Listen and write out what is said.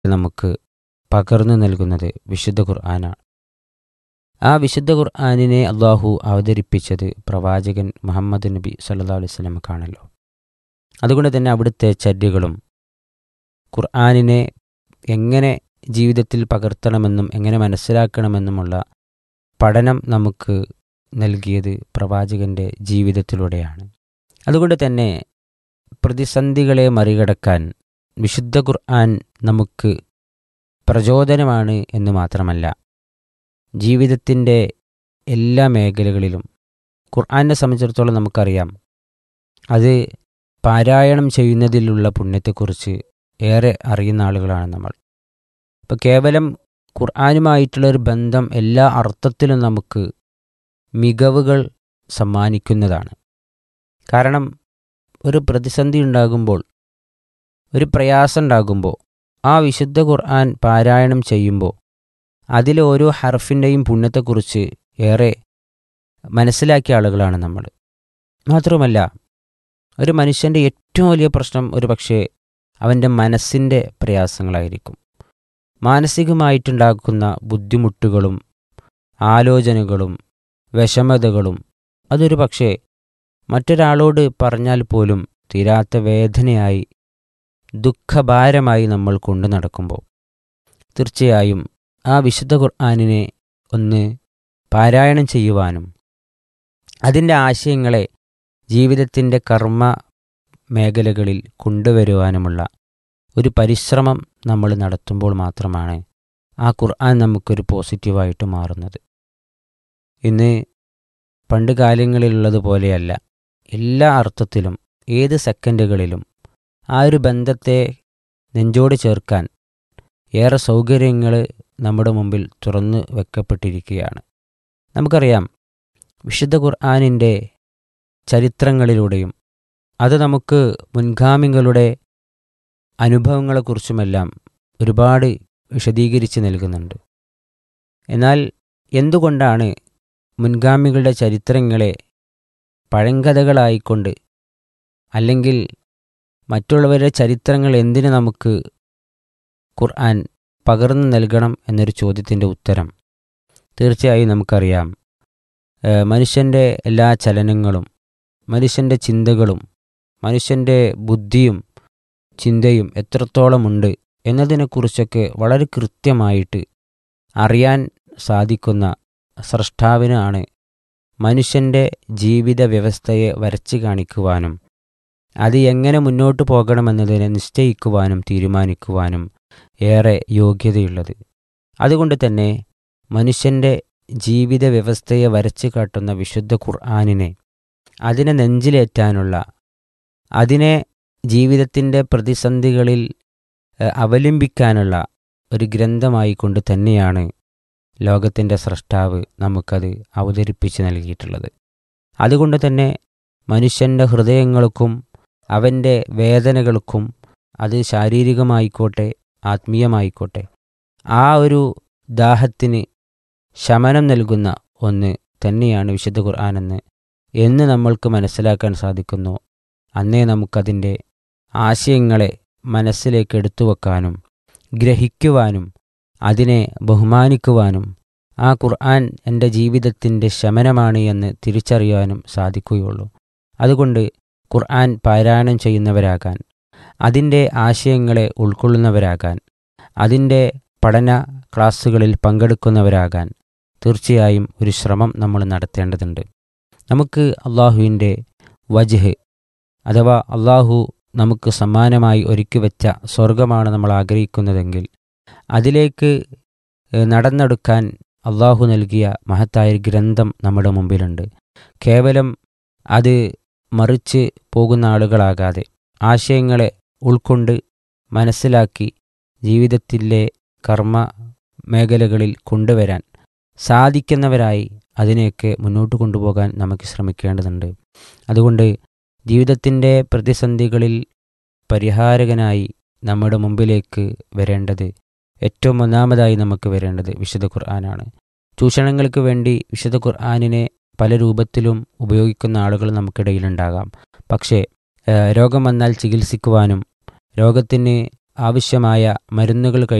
നമുക്ക് പകർന്നു നൽകുന്നത് വിശുദ്ധ ഖുർആനാണ് ആ വിശുദ്ധ ഖുർആാനിനെ അള്ളാഹു അവതരിപ്പിച്ചത് പ്രവാചകൻ മുഹമ്മദ് നബി സല്ലാ അലൈഹി സ്വലമക്കാണല്ലോ അതുകൊണ്ട് തന്നെ അവിടുത്തെ ചര്യകളും ഖുർആാനിനെ എങ്ങനെ ജീവിതത്തിൽ പകർത്തണമെന്നും എങ്ങനെ മനസ്സിലാക്കണമെന്നുമുള്ള പഠനം നമുക്ക് നൽകിയത് പ്രവാചകൻ്റെ ജീവിതത്തിലൂടെയാണ് അതുകൊണ്ട് തന്നെ പ്രതിസന്ധികളെ മറികടക്കാൻ വിശുദ്ധ ഖുർആൻ നമുക്ക് പ്രചോദനമാണ് എന്ന് മാത്രമല്ല ജീവിതത്തിൻ്റെ എല്ലാ മേഖലകളിലും ഖുർആനെ സംബന്ധിച്ചിടത്തോളം നമുക്കറിയാം അത് പാരായണം ചെയ്യുന്നതിലുള്ള പുണ്യത്തെക്കുറിച്ച് ഏറെ അറിയുന്ന ആളുകളാണ് നമ്മൾ ഇപ്പോൾ കേവലം ഖുർആനുമായിട്ടുള്ളൊരു ബന്ധം എല്ലാ അർത്ഥത്തിലും നമുക്ക് മികവുകൾ സമ്മാനിക്കുന്നതാണ് കാരണം ഒരു പ്രതിസന്ധി ഉണ്ടാകുമ്പോൾ ഒരു പ്രയാസം ഉണ്ടാകുമ്പോൾ ആ വിശുദ്ധ ഖുർആൻ പാരായണം ചെയ്യുമ്പോൾ അതിലെ ഓരോ ഹർഫിൻ്റെയും പുണ്യത്തെക്കുറിച്ച് ഏറെ മനസ്സിലാക്കിയ ആളുകളാണ് നമ്മൾ മാത്രമല്ല ഒരു മനുഷ്യൻ്റെ ഏറ്റവും വലിയ പ്രശ്നം ഒരു പക്ഷേ അവൻ്റെ മനസ്സിൻ്റെ പ്രയാസങ്ങളായിരിക്കും മാനസികമായിട്ടുണ്ടാക്കുന്ന ബുദ്ധിമുട്ടുകളും ആലോചനകളും വിഷമതകളും അതൊരു പക്ഷേ മറ്റൊരാളോട് പറഞ്ഞാൽ പോലും തീരാത്ത വേദനയായി ദുഃഖഭാരമായി നമ്മൾ കൊണ്ടു നടക്കുമ്പോൾ തീർച്ചയായും ആ വിശുദ്ധ ഖുർആാനിനെ ഒന്ന് പാരായണം ചെയ്യുവാനും അതിൻ്റെ ആശയങ്ങളെ ജീവിതത്തിൻ്റെ കർമ്മ മേഖലകളിൽ കൊണ്ടുവരുവാനുമുള്ള ഒരു പരിശ്രമം നമ്മൾ നടത്തുമ്പോൾ മാത്രമാണ് ആ ഖുർആൻ നമുക്കൊരു പോസിറ്റീവായിട്ട് മാറുന്നത് ഇന്ന് പണ്ട് കാലങ്ങളിലുള്ളതുപോലെയല്ല എല്ലാ അർത്ഥത്തിലും ഏത് സെക്കൻഡുകളിലും ആ ഒരു ബന്ധത്തെ നെഞ്ചോട് ചേർക്കാൻ ഏറെ സൗകര്യങ്ങൾ നമ്മുടെ മുമ്പിൽ തുറന്നു വെക്കപ്പെട്ടിരിക്കുകയാണ് നമുക്കറിയാം വിശുദ്ധ ഖുർആാനിൻ്റെ ചരിത്രങ്ങളിലൂടെയും അത് നമുക്ക് മുൻഗാമികളുടെ അനുഭവങ്ങളെക്കുറിച്ചുമെല്ലാം ഒരുപാട് വിശദീകരിച്ച് നൽകുന്നുണ്ട് എന്നാൽ എന്തുകൊണ്ടാണ് മുൻഗാമികളുടെ ചരിത്രങ്ങളെ പഴങ്കഥകളായിക്കൊണ്ട് അല്ലെങ്കിൽ മറ്റുള്ളവരുടെ ചരിത്രങ്ങൾ എന്തിനു നമുക്ക് ഖുർആൻ പകർന്നു നൽകണം എന്നൊരു ചോദ്യത്തിൻ്റെ ഉത്തരം തീർച്ചയായും നമുക്കറിയാം മനുഷ്യൻ്റെ എല്ലാ ചലനങ്ങളും മനുഷ്യൻ്റെ ചിന്തകളും മനുഷ്യൻ്റെ ബുദ്ധിയും ചിന്തയും എത്രത്തോളമുണ്ട് എന്നതിനെക്കുറിച്ചൊക്കെ വളരെ കൃത്യമായിട്ട് അറിയാൻ സാധിക്കുന്ന സ്രഷ്ടാവിനാണ് മനുഷ്യൻ്റെ ജീവിത വ്യവസ്ഥയെ വരച്ച് കാണിക്കുവാനും അത് എങ്ങനെ മുന്നോട്ട് പോകണമെന്നതിനെ നിശ്ചയിക്കുവാനും തീരുമാനിക്കുവാനും ഏറെ യോഗ്യതയുള്ളത് അതുകൊണ്ട് തന്നെ മനുഷ്യൻ്റെ ജീവിത വ്യവസ്ഥയെ വരച്ച് കാട്ടുന്ന വിശുദ്ധ ഖുർആാനിനെ അതിനെ നെഞ്ചിലേറ്റാനുള്ള അതിനെ ജീവിതത്തിൻ്റെ പ്രതിസന്ധികളിൽ അവലംബിക്കാനുള്ള ഒരു ഗ്രന്ഥമായി കൊണ്ട് തന്നെയാണ് ലോകത്തിൻ്റെ സ്രഷ്ടാവ് നമുക്കത് അവതരിപ്പിച്ച് നൽകിയിട്ടുള്ളത് അതുകൊണ്ട് തന്നെ മനുഷ്യൻ്റെ ഹൃദയങ്ങൾക്കും അവൻ്റെ വേദനകൾക്കും അത് ശാരീരികമായിക്കോട്ടെ ആത്മീയമായിക്കോട്ടെ ആ ഒരു ദാഹത്തിന് ശമനം നൽകുന്ന ഒന്ന് തന്നെയാണ് വിശുദ്ധ ഖുർആാനെന്ന് എന്ന് നമ്മൾക്ക് മനസ്സിലാക്കാൻ സാധിക്കുന്നു അന്നേ നമുക്കതിൻ്റെ ആശയങ്ങളെ മനസ്സിലേക്ക് എടുത്തു വെക്കാനും ഗ്രഹിക്കുവാനും അതിനെ ബഹുമാനിക്കുവാനും ആ ഖുർആൻ എൻ്റെ ജീവിതത്തിൻ്റെ ശമനമാണ് എന്ന് തിരിച്ചറിയാനും സാധിക്കുകയുള്ളൂ അതുകൊണ്ട് ഖുർആൻ പാരായണം ചെയ്യുന്നവരാകാൻ അതിൻ്റെ ആശയങ്ങളെ ഉൾക്കൊള്ളുന്നവരാകാൻ അതിൻ്റെ പഠന ക്ലാസ്സുകളിൽ പങ്കെടുക്കുന്നവരാകാൻ തീർച്ചയായും ഒരു ശ്രമം നമ്മൾ നടത്തേണ്ടതുണ്ട് നമുക്ക് അള്ളാഹുവിൻ്റെ വജ്ഹ് അഥവാ അള്ളാഹു നമുക്ക് സമ്മാനമായി ഒരുക്കി വെച്ച സ്വർഗമാണ് നമ്മൾ ആഗ്രഹിക്കുന്നതെങ്കിൽ അതിലേക്ക് നടന്നെടുക്കാൻ അള്ളാഹു നൽകിയ മഹത്തായ ഗ്രന്ഥം നമ്മുടെ മുമ്പിലുണ്ട് കേവലം അത് മറിച്ച് പോകുന്ന ആളുകളാകാതെ ആശയങ്ങളെ ഉൾക്കൊണ്ട് മനസ്സിലാക്കി ജീവിതത്തിലെ കർമ്മ മേഖലകളിൽ കൊണ്ടുവരാൻ സാധിക്കുന്നവരായി അതിനെയൊക്കെ മുന്നോട്ട് കൊണ്ടുപോകാൻ നമുക്ക് ശ്രമിക്കേണ്ടതുണ്ട് അതുകൊണ്ട് ജീവിതത്തിൻ്റെ പ്രതിസന്ധികളിൽ പരിഹാരകനായി നമ്മുടെ മുമ്പിലേക്ക് വരേണ്ടത് ഏറ്റവും ഒന്നാമതായി നമുക്ക് വരേണ്ടത് വിശുദ്ധ ഖുർആനാണ് ചൂഷണങ്ങൾക്ക് വേണ്ടി വിശുദ്ധ ഖുർആാനിനെ പല രൂപത്തിലും ഉപയോഗിക്കുന്ന ആളുകൾ നമുക്കിടയിലുണ്ടാകാം പക്ഷേ രോഗം വന്നാൽ ചികിത്സിക്കുവാനും രോഗത്തിന് ആവശ്യമായ മരുന്നുകൾ